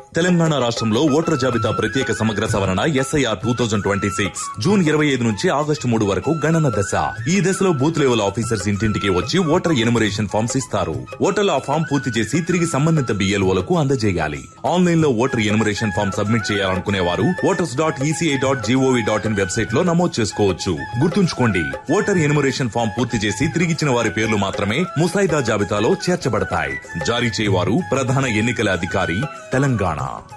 తెలంగాణ రాష్ట్రంలో ఓటర్ జాబితా ప్రత్యేక సమగ్ర సవరణ SIR two thousand twenty six June ఇరవై ఐదు నుంచి ఆగస్టు మూడు వరకు గణన దశ ఈ దశలో బూత్ లెవెల్ ఆఫీసర్స్ ఇంటింటికి వచ్చి ఓటర్ ఎనుమరేషన్ ఫామ్స్ ఇస్తారు ఓటర్లు ఆ ఫామ్ పూర్తి చేసి తిరిగి సంబంధిత బిఎల్ఓలకు అందజేయాలి ఆన్లైన్ లో ఓటర్ ఎనుమరేషన్ ఫామ్ సబ్మిట్ చేయాలనుకునే వారు voters dot ECI dot GOV dot in website లో నమోదు చేసుకోవచ్చు గుర్తుంచుకోండి ఓటర్ ఎనుమరేషన్ ఫామ్ పూర్తి చేసి తిరిగిచ్చిన వారి పేర్లు మాత్రమే ముసాయిదా జాబితాలో చేర్చబడతాయి జారీ చేయవారు ప్రధాన ఎన్నికల అధికారి తెలంగాణ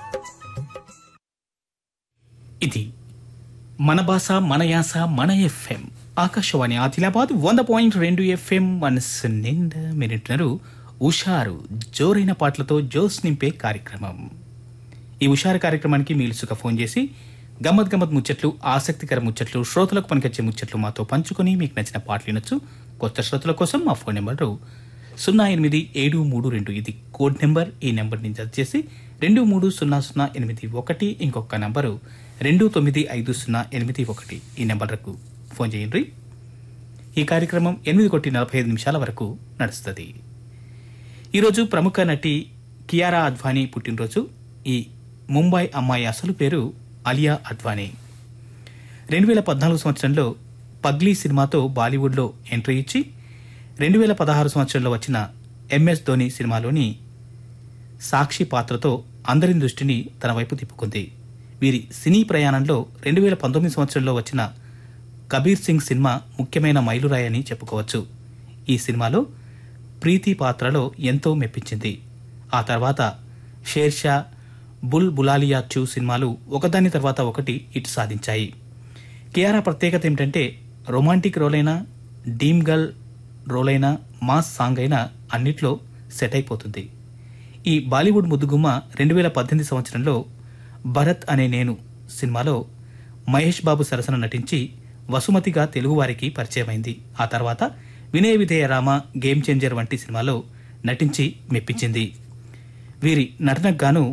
ఇది మన భాష మన యాస మన ఎఫ్ఎం ఆకాశవాణి ఆదిలాబాద్ వంద పాయింట్ రెండు ఎఫ్ఎం మనసు నిండా మినిట్నరు ఉషారు జోరైన పాటలతో జోస్ నింపే కార్యక్రమం ఈ ఉషారు కార్యక్రమానికి మీలుసుగా ఫోన్ చేసి గమ్మత్ గమ్మత్ ముచ్చట్లు ఆసక్తికర ముచ్చట్లు శ్రోతలకు పనికొచ్చే ముచ్చట్లు మాతో పంచుకొని మీకు నచ్చిన పాటలు వినొచ్చు కొత్త శ్రోతల కోసం మా ఫోన్ నెంబరు సున్నా ఎనిమిది ఏడు మూడు రెండు ఇది కోడ్ నెంబర్ ఈ నెంబర్ని జత చేసి రెండు మూడు సున్నా సున్నా ఎనిమిది ఒకటి ఇంకొక నంబరు రెండు తొమ్మిది ఐదు సున్నా ఎనిమిది ఒకటి ఈ నెంబర్లకు ఫోన్ చేయండి ఈ కార్యక్రమం ఎనిమిది కొట్టి నలభై ఐదు నిమిషాల వరకు నడుస్తుంది ఈరోజు ప్రముఖ నటి కియారా అద్వానీ పుట్టినరోజు ఈ ముంబై అమ్మాయి అసలు పేరు అలియా అద్వానీ రెండు వేల పద్నాలుగు సంవత్సరంలో పగ్లీ సినిమాతో బాలీవుడ్లో ఎంట్రీ ఇచ్చి రెండు వేల పదహారు సంవత్సరంలో వచ్చిన ఎంఎస్ ధోని సినిమాలోని సాక్షి పాత్రతో అందరి దృష్టిని తన వైపు తిప్పుకుంది వీరి సినీ ప్రయాణంలో రెండు వేల పంతొమ్మిది సంవత్సరంలో వచ్చిన కబీర్ సింగ్ సినిమా ముఖ్యమైన మైలురాయని చెప్పుకోవచ్చు ఈ సినిమాలో ప్రీతి పాత్రలో ఎంతో మెప్పించింది ఆ తర్వాత షేర్షా బుల్ బులాలియా చూ సినిమాలు ఒకదాని తర్వాత ఒకటి ఇటు సాధించాయి కియారా ప్రత్యేకత ఏమిటంటే రొమాంటిక్ రోలైనా డీమ్ గర్ల్ రోలైనా మాస్ సాంగ్ అయినా అన్నిట్లో సెట్ అయిపోతుంది ఈ బాలీవుడ్ ముద్దుగుమ్మ రెండు వేల పద్దెనిమిది సంవత్సరంలో భరత్ అనే నేను సినిమాలో మహేష్ బాబు సరసన నటించి వసుమతిగా తెలుగువారికి పరిచయమైంది ఆ తర్వాత వినయ విధేయ రామ గేమ్ చేంజర్ వంటి సినిమాలో నటించి మెప్పించింది వీరి నటనకు గాను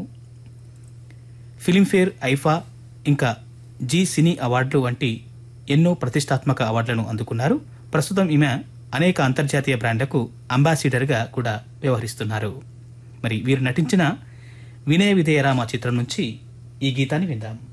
ఫిలింఫేర్ ఐఫా ఇంకా జీ సినీ అవార్డులు వంటి ఎన్నో ప్రతిష్టాత్మక అవార్డులను అందుకున్నారు ప్రస్తుతం ఈమె అనేక అంతర్జాతీయ బ్రాండ్లకు అంబాసిడర్గా కూడా వ్యవహరిస్తున్నారు మరి వీరు నటించిన వినయ విధేయరామ చిత్రం నుంచి ఈ గీతాన్ని విందాం